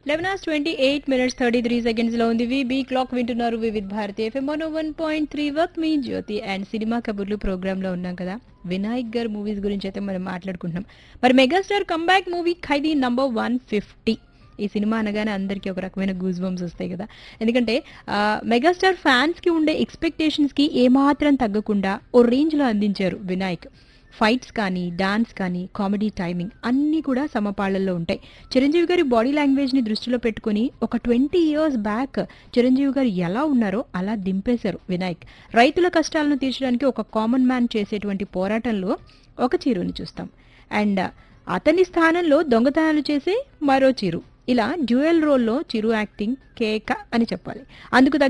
eleven hours twenty eight minutes thirty three seconds లో ఉంది VB clock వింటున్నారు Vividh Bharati FM one one point three వర్క్ మీ జ్యోతి అండ్ సినిమా కబుర్లు ప్రోగ్రామ్ లో ఉన్నాం కదా వినాయక్ గారు మూవీస్ గురించి అయితే మనం మాట్లాడుకుంటున్నాం మరి megastar comeback movie Khaidi number one fifty ఈ సినిమా అనగానే అందరికీ ఒక రకమైన గూజ్ బంప్స్ వస్తాయి కదా ఎందుకంటే ఆ, మెగాస్టార్ ఫ్యాన్స్ కి ఉండే ఎక్స్పెక్టేషన్స్ కి ఏమాత్రం తగ్గకుండా ఓ రేంజ్ లో అందించారు వినాయక్ ఫైట్స్ కానీ డాన్స్ కానీ కామెడీ టైమింగ్ అన్నీ కూడా సమపాళ్లలో ఉంటాయి చిరంజీవి గారి బాడీ లాంగ్వేజ్ ని దృష్టిలో పెట్టుకుని ఒక ట్వంటీ ఇయర్స్ బ్యాక్ చిరంజీవి గారు ఎలా ఉన్నారో అలా దింపేశారు వినాయక్ రైతుల కష్టాలను తీర్చడానికి ఒక కామన్ మ్యాన్ చేసేటువంటి పోరాటంలో ఒక చీరుని చూస్తాం అండ్ అతని స్థానంలో దొంగతనాలు చేసే మరో చిరు ఇలా డ్యూయల్ రోల్లో చిరు యాక్టింగ్ కేక అని చెప్పాలి అందుకు తగ్గ